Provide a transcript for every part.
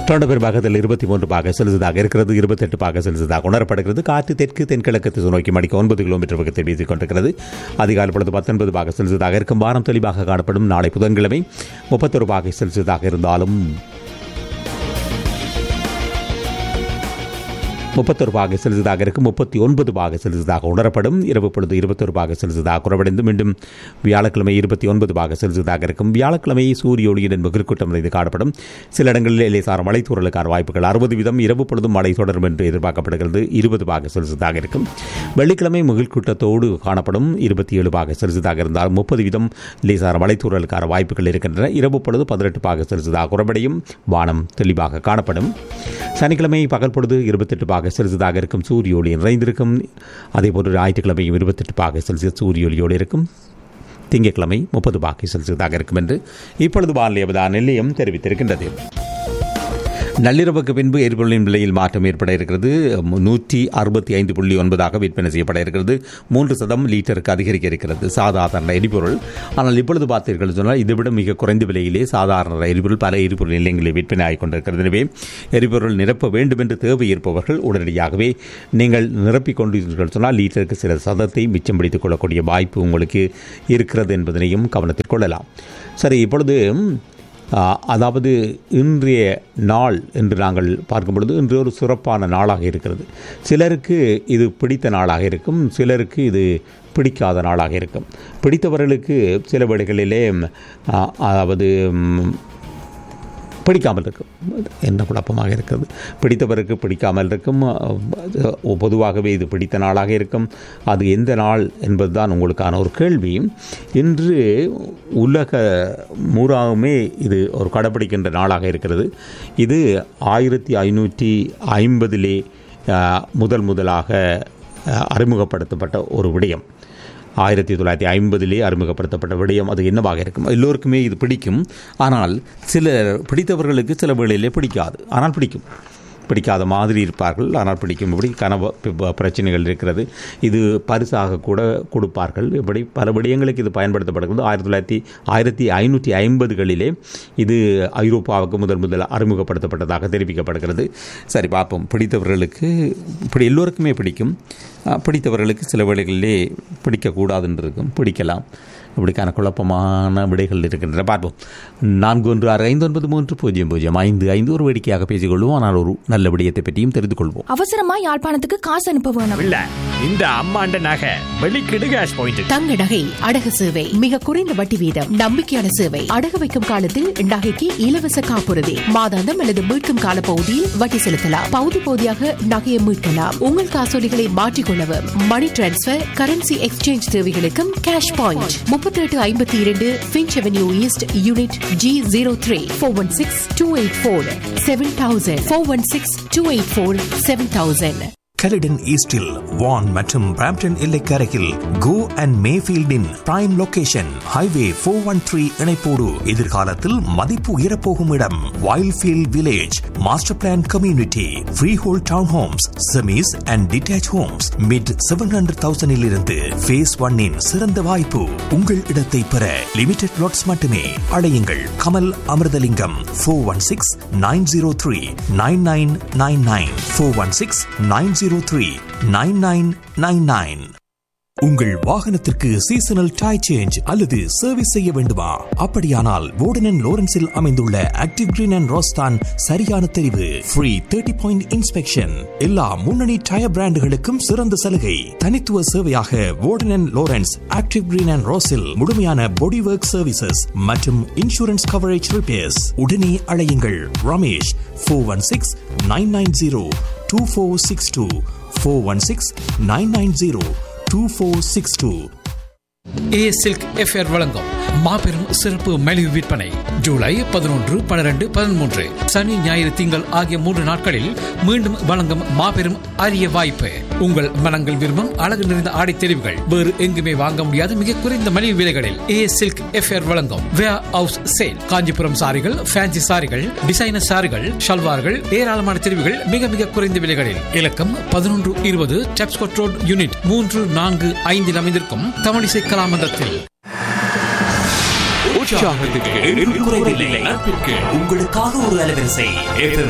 Toronto பெரும்பாகத்தில் இருபத்தி மூன்று பாக செலுத்ததாக இருக்கிறது இருபத்தெட்டு பாக செலுத்ததாக உணரப்படுகிறது காற்று தெற்கு தென்கிழக்கு திசை நோக்கி மணிக்கு ஒன்பது கிலோமீட்டர் வேகத்தில் வீசிக் கொண்டிருக்கிறது அதிகாலை பொழுது பத்தொன்பது பாக செலுத்ததாக இருக்கும் வாரம் தெளிவாக காணப்படும் நாளை புதன்கிழமை முப்பத்தொரு பாகை செலுத்ததாக இருந்தாலும் முப்பத்தொரு பாக செலுத்ததாக இருக்கும் முப்பத்தி ஒன்பது பாக செலுத்ததாக உணரப்படும் இரவு பொழுது இருபத்தொரு பாக செலுத்ததாக குறைவடைந்து மீண்டும் வியாழக்கிழமை இருபத்தி ஒன்பது பாக செலுத்ததாக இருக்கும் வியாழக்கிழமை சூரிய ஒளியுடன் முகிர்கூட்டம் நிறைந்து காணப்படும் சில இடங்களில் லேசார மழை தூறலுக்கான வாய்ப்புகள் அறுபது வீதம் இரவு பொழுதும் மழை தொடரும் என்று எதிர்பார்க்கப்படுகிறது இருபது பாக செலுத்ததாக இருக்கும் வெள்ளிக்கிழமை முகில்கூட்டத்தோடு காணப்படும் இருபத்தி ஏழு பாக செலுத்ததாக இருந்தால் முப்பது வீதம் லேசார மழை தூறலுக்கான வாய்ப்புகள் இருக்கின்றன இரவு பொழுது பதினெட்டு பாக செலுத்ததாக குறைவடையும் வானம் தெளிவாக காணப்படும் சனிக்கிழமை பகல் பொழுது இருபத்தெட்டு பாக செலுத்ததாக இருக்கும் சூரிய ஒளி நிறைந்திருக்கும் அதேபோன்று ஞாயிற்றுக்கிழமையும் இருபத்தெட்டு பாக செல்சியஸ் சூரிய ஒளியோடு இருக்கும் திங்கட்கிழமை முப்பது பாகை செல்சியஸாக இருக்கும் என்று இப்பொழுது வானிலை அவதான நிலையம் தெரிவித்திருக்கின்றது நள்ளிரவுக்கு பின்பு எரிபொருளின் விலையில் மாற்றம் ஏற்பட இருக்கிறது நூற்றி அறுபத்தி ஐந்து புள்ளி ஒன்பதாக விற்பனை செய்யப்பட இருக்கிறது மூன்று சதம் லிட்டருக்கு அதிகரிக்க இருக்கிறது சாதாரண எரிபொருள் ஆனால் இப்பொழுது பார்த்தீர்கள் சொன்னால் இதைவிட மிக குறைந்த விலையிலே சாதாரண எரிபொருள் பல எரிபொருள் நிலையங்களில் விற்பனை ஆகிக் கொண்டிருக்கிறது எனவே எரிபொருள் நிரப்ப வேண்டும் என்று தேவை இருப்பவர்கள் உடனடியாகவே நீங்கள் நிரப்பிக் கொண்டீர்கள் சொன்னால் லீட்டருக்கு சில சதத்தை மிச்சம் பிடித்துக் கொள்ளக்கூடிய வாய்ப்பு உங்களுக்கு இருக்கிறது என்பதனையும் கவனத்தில் கொள்ளலாம் சரி இப்பொழுது அதாவது இன்றைய நாள் என்று நாங்கள் பார்க்கும் பொழுது இன்று ஒரு சிறப்பான நாளாக இருக்கிறது சிலருக்கு இது பிடித்த நாளாக இருக்கும் சிலருக்கு இது பிடிக்காத நாளாக இருக்கும் பிடித்தவர்களுக்கு சில வேளைகளிலே அதாவது பிடிக்காமல் இருக்கும் என்ன குழப்பமாக இருக்கிறது பிடித்தவருக்கு பிடிக்காமல் இருக்கும் பொதுவாகவே இது பிடித்த நாளாக இருக்கும் அது எந்த நாள் என்பதுதான் உங்களுக்கான ஒரு கேள்வி இன்று உலக மூறாகவுமே இது ஒரு கடைப்பிடிக்கின்ற நாளாக இருக்கிறது இது ஆயிரத்தி ஐநூற்றி ஐம்பதிலே முதல் முதலாக அறிமுகப்படுத்தப்பட்ட ஒரு விடயம் ஆயிரத்தி தொள்ளாயிரத்தி ஐம்பதிலே அறிமுகப்படுத்தப்பட்ட விடயம் அது என்னவாக இருக்கும் எல்லோருக்குமே இது பிடிக்கும் ஆனால் சில பிடித்தவர்களுக்கு சில வேளையிலே பிடிக்காது ஆனால் பிடிக்கும் பிடிக்காத மாதிரி இருப்பார்கள் ஆனால் பிடிக்கும் இப்படி கனவு பிரச்சனைகள் இருக்கிறது இது பரிசாக கூட கொடுப்பார்கள் இப்படி பல விடயங்களுக்கு இது பயன்படுத்தப்படுகிறது ஆயிரத்தி தொள்ளாயிரத்தி ஆயிரத்தி ஐநூற்றி ஐம்பதுகளிலே இது ஐரோப்பாவுக்கு முதல் முதல் அறிமுகப்படுத்தப்பட்டதாக தெரிவிக்கப்படுகிறது சரி பார்ப்போம் பிடித்தவர்களுக்கு இப்படி எல்லோருக்குமே பிடிக்கும் பிடித்தவர்களுக்கு சில வேளைகளிலே பிடிக்கக்கூடாதுன்னு இருக்கும் பிடிக்கலாம் இப்படிக்கான குழப்பமான விடைகள் இருக்கின்றன பார்ப்போம் நான்கு ஒன்று ஆறு ஐந்து ஒன்பது மூன்று பூஜ்ஜியம் பூஜ்ஜியம் ஐந்து ஐந்து ஒரு வேடிக்கையாக பேசிக்கொள்வோம் ஆனால் ஒரு நல்ல விடயத்தை பற்றியும் தெரிந்து கொள்வோம் அவசரமா யாழ்ப்பாணத்துக்கு காசு அனுப்ப வேணும் இல்ல இந்த அம்மாண்ட நகை வெளிக்கிடு கேஷ் பாயிண்ட் தங்க நகை அடகு சேவை மிக குறைந்த வட்டி வீதம் நம்பிக்கையான சேவை அடகு வைக்கும் காலத்தில் நகைக்கு இலவச காப்புறுதி மாதாந்தம் அல்லது மீட்கும் கால பகுதியில் வட்டி செலுத்தலாம் பகுதி பகுதியாக நகையை மீட்கலாம் உங்கள் காசோலிகளை மாற்றிக்கொள்ளவும் மணி டிரான்ஸ்பர் கரன்சி எக்ஸ்சேஞ்ச் தேவைகளுக்கும் கேஷ் பாயிண்ட் முப்பத்தி எட்டு ஐம்பத்தி இரண்டு Finch avenue east unit G zero three four one six two eight four seven thousand four one six two eight four seven thousand Caledon ஈஸ்டில் வான் மற்றும் Brampton எல்லைக்கரையில் கோ and மேஃபீல்டின் prime location highway four one three இணைப்போடு எதிர்காலத்தில் மதிப்பு உயரப்போகும் இடம் Wildfield village master plan community freehold town homes semis and detached homes mid seven hundred தௌசண்டில் இருந்து ஃபேஸ் ஒன்னின் சிறந்த வாய்ப்பு உங்கள் இடத்தை பெற லிமிடெட் லாட்ஸ் மட்டுமே அழையுங்கள் Kamal Amirthalingam four one six nine zero three nine nine nine nine four one six nine zero three nine nine nine nine உங்கள் வாகனத்திற்கு சீசனல் டை சேஞ்ச் அல்லது சர்வீஸ் செய்ய வேண்டுமா அப்படியானால் வோர்டன் லோரன்ஸில் அமைந்துள்ள ஆக்டிவ் கிரீன் அண்ட் ரோஸ்தான் சரியான தெரிவு ஃப்ரீ தேர்ட்டி பாயிண்ட் இன்ஸ்பெக்ஷன் எல்லா முன்னணி டயர் பிராண்டுகளுக்கும் சிறந்த சலுகை தனித்துவ சேவையாக Warden Lawrence active green and ரோஸில் முழுமையான பாடி ஒர்க் சர்வீசஸ் மற்றும் இன்சூரன்ஸ் கவரேஜ் ரிப்பேர்ஸ் உடனே அழையுங்கள் Ramesh four one six nine nine zero two four six two four one six nine nine zero two four six two A silk FR வழங்கும் மாபெரும் சிறப்பு மலிவு விற்பனை ஜூலை பதினொன்று பன்னிரண்டு பதிமூன்று சனி ஞாயிறு திங்கள் ஆகிய மூன்று நாட்களில் மீண்டும் வழங்கும் மாபெரும் அரிய வாய்ப்பு உங்கள் மனங்கள் விரும்பும் அழகு நிறைந்த ஆடை தெரிவுகள் வேறு எங்குமே வாங்க முடியாத மிக குறைந்த மலிவு விலைகளில் ஏ சில்க் எஃப்ஆர் வழங்கும் வேர் ஹவுஸ் சேல் காஞ்சிபுரம் சாரிகள் ஃபேன்சி சாரிகள் டிசைனர் சாரிகள் ஷல்வார்கள் ஏராளமான தெரிவுகள் மிக மிக குறைந்த விலைகளில் இலக்கம் பதினொன்று இருபது டெப்ஸ்கோட் ரோட் யூனிட் மூன்று நான்கு ஐந்தில் அமைந்திருக்கும் தமிழிசை கலாமந்தத்தில் உற்சாகத்துக்கு என்று குறைவில்லை. நட்பிற்கு உங்களுக்காக ஒரு அலைவரிசை FM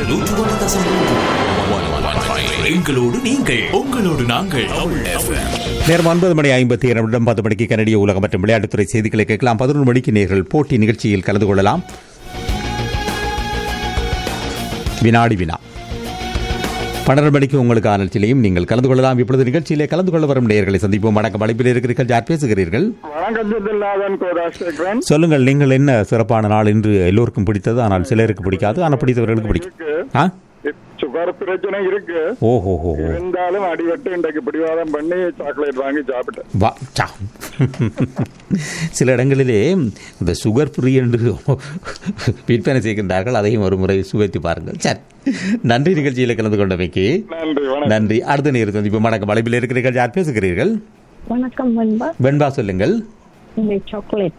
101.3. எங்களோடு நீங்கள் உங்களோடு நாங்கள் நேரம் ஒன்பது மணி ஐம்பத்தி இரண்டு பத்து மணிக்கு கனடிய உலகம் மற்றும் விளையாட்டுத்துறை செய்திகளை கேட்கலாம் பதினொன்று மணிக்கு நேர்கள் போட்டி நிகழ்ச்சியில் கலந்து கொள்ளலாம் வினாடி வினா பன்னெண்டு மணிக்கு உங்களுக்கான நிகழ்ச்சியிலையும் நீங்கள் கலந்து கொள்ளலாம் இப்பொழுது நிகழ்ச்சியிலே கலந்து கொள்ள வரும் நேர்களை சந்திப்போம் வணக்கம் அழைப்பில் இருக்கிறீர்கள் யார் பேசுகிறீர்கள் வணக்கம் சித்தில்லாதன் கோதாஸ்டேன் சொல்லுங்கள் நீங்கள் என்ன சிறப்பான நாள் என்று எல்லோருக்கும் பிடித்தது ஆனால் சிலருக்கு பிடிக்காது ஆனால் பிடித்தவர்களுக்கு பிடிக்கும் ஆ சுகர் பிரச்சனை இருக்கு ஓஹோ ஹோ ஹோ. இருந்தாலும் அடிபட்டு இன்றைக்கு பிடிவாதம் பண்ணி சாக்லேட் வாங்கி சாப்பிட்டேன் வா சா சில இடங்களிலே இந்த சுகர் ஃப்ரீ என்று விற்பனை செய்கின்றார்கள் அதையும் ஒரு முறை சுவைத்து பாருங்கள் சரி நன்றி நிகழ்ச்சியில் கலந்து கொண்டமைக்கு நன்றி வணக்கம் நன்றி அடுத்த நேரம் சந்திப்பு வணக்கம் வளைப்பில் இருக்கிறீர்கள் யார் பேசுகிறீர்கள் வணக்கம் வெண்பா வெண்பா சொல்லுங்கள் இந்த சாக்லேட்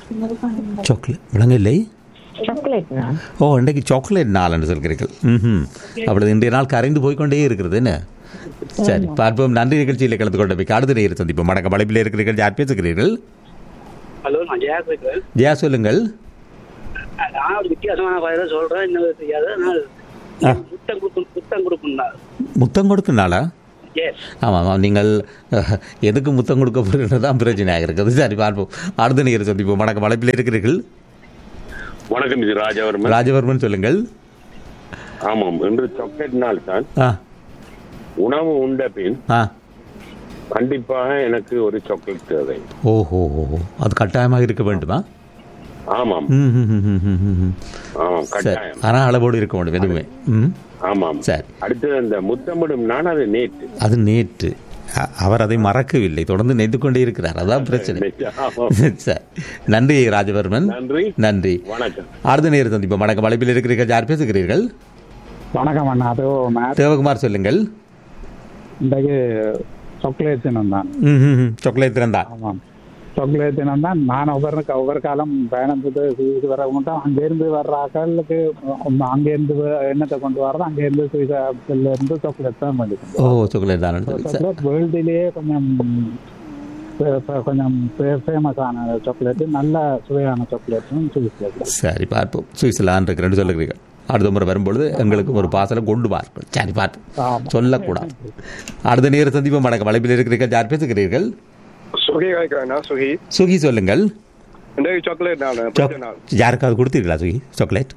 சாக்லேட் விளங்கவில்லை சாக்லேட் நான் ஓ இன்றைக்கு சாக்லேட் நாள் என்று சொல்கிறீர்கள் ம் அப்பொழுது இன்றைய நாள் கரைந்து போய்க்கொண்டே இருக்கிறது என்ன சரி பார்ப்போம் நன்றி நிகழ்ச்சியில் கலந்து கொண்டமைக்கு அடுத்த நேரம் சந்திப்போம் வணக்கம் வளைப்பில் இருக்கிறீர்கள் யார் பேசுகிறீர்கள் ஹலோ நான் ஜெயா பேசுகிறேன் ஜெயா சொல்லுங்கள் நான் ஒரு வித்தியாசமான வகையில் சொல்கிறேன் இன்னும் தெரியாது ஆனால் ஆ. புத்தம் கொடுக்கும் புத்தம் கொடுக்கும்னா முத்தம் கொடுக்கும் நாளா எஸ் ஆமாம் ஆமாம் நீங்கள் அஹ், எதுக்கு முத்தம் கொடுக்க போகிறது தான் பிரச்சனையாக இருக்குது சரி பார்ப்போம் அடுத்த நேரம் சந்திப்போம் வணக்கம் வளைப்பில் இருக்கிறீர்கள் வணக்கம் இது ராஜவர்மன் ராஜவர்மன் சொல்லுங்கள் ஆமாம் இன்று சாக்லேட் நாள் தான் ஆ உணவு உண்ட பின் ஆ கண்டிப்பாக எனக்கு ஒரு சாக்லேட் தேவை ஓஹோ ஓஹோ அது கட்டாயமாக இருக்க வேண்டுமா ஆமாம் ம் ம், ம், ம், ம், ம், ம். ஆமாம் சரி கட்டாயம் ஆனால் அளவோடு இருக்க வேண்டும் எதுவுமே ம் ஆமாம் சரி அடுத்தது அந்த முத்தமிடும் நான் அது நேற்று அது நேற்று அ- அவர் அதை மறக்கவில்லை தொடர்ந்து நினைத்து கொண்டே இருக்கிறார் அதான் பிரச்சனை ஆமாம். சரி நன்றி ராஜவர்மன் நன்றி நன்றி வணக்கம் அடுத்த நேரம் சந்திப்போம் வணக்கம் வளைப்பில் இருக்கிறீர்கள் யார் பேசுகிறீர்கள் வணக்கம் அண்ணா அது தேவகுமார் சொல்லுங்கள் இன்றைக்கு சாக்லேட் தினம் தான் ம் ம், ம். சாக்லேட் திறந்தா ஆமாம் சாக்லேட் தினம் தான் நான் ஒவ்வொரு ஒவ்வொரு காலம் பயணத்துக்கு இது வரவங்க தான் அங்கேருந்து வர்ற ஆக்களுக்கு அங்கேருந்து எண்ணத்தை கொண்டு வர்றது அங்கேருந்து சுவிசாப்பில் இருந்து சாக்லேட் தான் பண்ணிக்கும் ஓ சாக்லேட் தான் சரி சாக்லேட் வேர்ல்டுலேயே கொஞ்சம் ஃபே- ஃபே- கொஞ்சம் ஃபேமஸான சாக்லேட்டு நல்ல சுவையான சாக்லேட்டும் சுவிஸ் சரி பார்ப்போம் சுவிட்சர்லாந்து இருக்கு ரெண்டு சொல்லுகிறீர்கள் அடுத்த முறை வரும்பொழுது எங்களுக்கு ஒரு பாசலை கொண்டு வாருங்கள் சரி பார்ப்போம் ஆமாம். சொல்லக்கூடாது அடுத்த நேர சந்திப்போம் வணக்கம் வளைப்பில் இருக்கிறீர்கள் யார் பேசுகிறீர்கள் சுகி வைக்கிறேன்னா சுகி சுகி சொல்லுங்கள் இன்றைக்கு சாக்லேட் நாள் சாக்- யாருக்காவது கொடுத்தீர்களா சுகி சாக்லேட்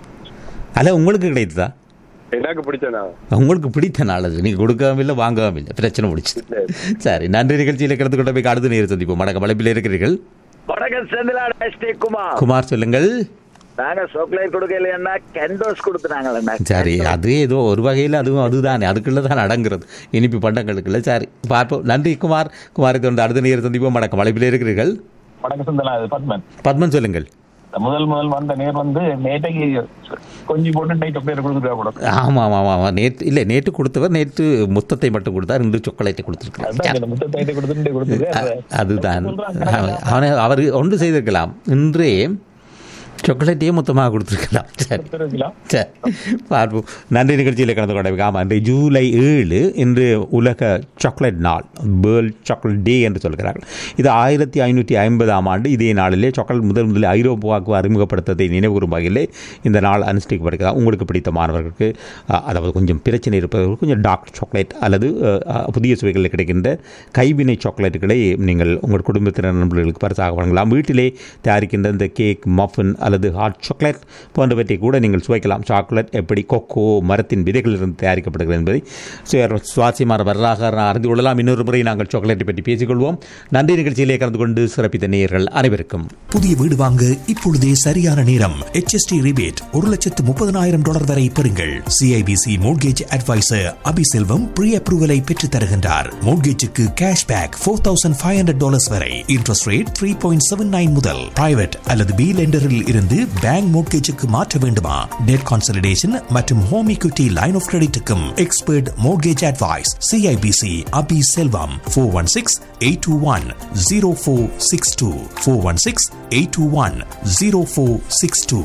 அல்ல உங்களுக்கு கிடைத்ததா எனக்கு பிடிச்ச நாள் உங்களுக்கு பிடித்த நாள் அது நீங்கள் கொடுக்கவும் இல்லை வாங்கவும் இல்லை பிரச்சனை முடிச்சு சரி நன்றி நிகழ்ச்சியில் கலந்து கொண்ட போய் அடுத்த நேரம் சந்திப்போம் வணக்கம் வளைப்பில் இருக்கிறீர்கள் வணக்கம் செந்திலா ஸ்டே குமார் குமார் சொல்லுங்கள் நாங்க சாக்லேட் கொடுக்கலைன்னா கெண்டோஸ் கொடுத்துனாங்களா சரி அது ஏதோ ஒரு வகையில் அதுவும் அதுதானே அதுக்குள்ள தான் அடங்குறது இனிப்பு பண்டங்களுக்குள்ள சரி பார்ப்போம் நன்றி குமார் குமாரை தொடர்ந்து அடுத்த நேரம் சந்திப்போம் வணக்கம் வளைப்பில் இருக்கிறீர்கள் வணக்கம் சுந்தரா இது பத்மன் பத்மன் சொல்லுங்கள் முதல் முதல் வந்த நேர் வந்து நேற்றைக்கு கொஞ்சம் போட்டு நைட் பேர் கொடுத்துட்டா கூட ஆமாம் ஆமாம் ஆமாம் நேற்று இல்லை நேற்று கொடுத்தவர் நேற்று முத்தத்தை மட்டும் கொடுத்தார் இன்று சாக்லேட்டை கொடுத்துருக்கிறார் அதான் இந்த முத்தத்தை கொடுத்துட்டு கொடுத்தது அது- அதுதான் சொல்றாங்க. அவனை அவர் ஒன்று செய்திருக்கலாம் இன்றே சாக்லேட்டையே மொத்தமாக கொடுத்துருக்கலாம் சரி கொடுத்திருக்கலாம். சரி பார்ப்போம் நன்றி நிகழ்ச்சியில் கலந்து கொண்ட ஆமாம் இன்று ஜூலை ஏழு இன்று உலக சாக்லேட் நாள் வேர்ல்ட் சாக்லேட் டே என்று சொல்கிறார்கள் இது ஆயிரத்தி ஐநூற்றி ஐம்பதாம் ஆண்டு இதே நாளிலே சாக்லேட் முதல் முதலில் ஐரோப்பாவுக்கு அறிமுகப்படுத்ததை நினைவுகூரும் வகையிலே இந்த நாள் அனுஷ்டிக்கப்படுகிறதா உங்களுக்கு பிடித்த மாணவர்களுக்கு அஹ், அதாவது கொஞ்சம் பிரச்சனை இருப்பவர்களுக்கு கொஞ்சம் டார்க் சாக்லேட் அல்லது அஹ், அஹ், புதிய சுவைகளில் கிடைக்கின்ற கைவினை சாக்லேட்டுகளை நீங்கள் உங்கள் குடும்பத்தினர் நண்பர்களுக்கு பரிசாக வழங்கலாம் வீட்டிலே தயாரிக்கின்ற இந்த கேக் மஃபின் அல்லது ஹாட் சாக்லேட் போன்றவற்றை கூட நீங்கள் சுவைக்கலாம் சாக்லேட் எப்படி கொக்கோ மரத்தின் விதைகளிலிருந்து தயாரிக்கப்படுகிறது என்பதை சுய- சுவாரஸ்யமான வரலாக அறிந்து கொள்ளலாம் இன்னொரு முறை நாங்கள் சாக்லேட்டை பற்றி பேசிக்கொள்வோம் நன்றி நிகழ்ச்சியிலே கலந்து கொண்டு சிறப்பித்த நேயர்கள் அனைவருக்கும் புதிய வீடு வாங்க இப்பொழுதே சரியான நேரம் HST ரிபேட் ஒரு லட்சத்து முப்பதனாயிரம் டாலர் வரை பெறுங்கள் CIBC mortgage advisor Abiselvam pre அப்ரூவலை பெற்றுத் தருகின்றார் மோட்கேஜுக்கு cash back four thousand five hundred dollars வரை interest rate three point seven nine முதல் பிரைவேட் அல்லது பி லெண்டரில் இருந்து பேங்க் மோட்கேஜுக்கு மாற்ற வேண்டுமா டெட் கான்சலிடேஷன் மற்றும் ஹோம் equity லைன் ஆஃப் கிரெடிட்டுக்கும் expert mortgage advice CIBC Abi Selvam four one six eight two one zero four six two four one six eight two one zero four six two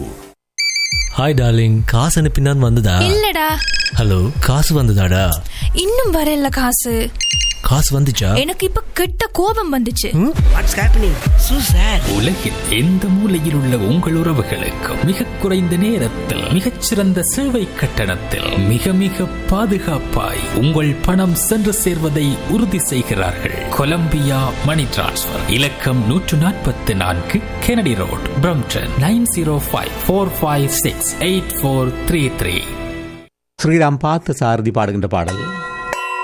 hi darling காசு அனுப்பினான் வந்ததா இல்லடா hello காசு வந்ததாடா இன்னும் வரல காசு காசு வந்துச்சா எனக்கு இப்ப கெட்ட கோபம் வந்துச்சு வாட்ஸ் ஹேப்பனிங் சூசர் உலகில் எந்த மூலையில் உள்ள உங்கள் உறவுகளுக்கும் மிக குறைந்த நேரத்தில் மிகச்சிறந்த சேவை கட்டணத்தில் மிக மிக பாதுகாப்பாய் உங்கள் பணம் சென்று சேர்வதை உறுதி செய்கிறார்கள் கொலம்பியா மணி டிரான்ஸ்ஃபர் இலக்கம் நூற்று நாற்பத்தி நான்கு Kennedy road Brampton nine zero five four five six eight four three three Sriram Parthasarathi பாடுகின்ற பாடல்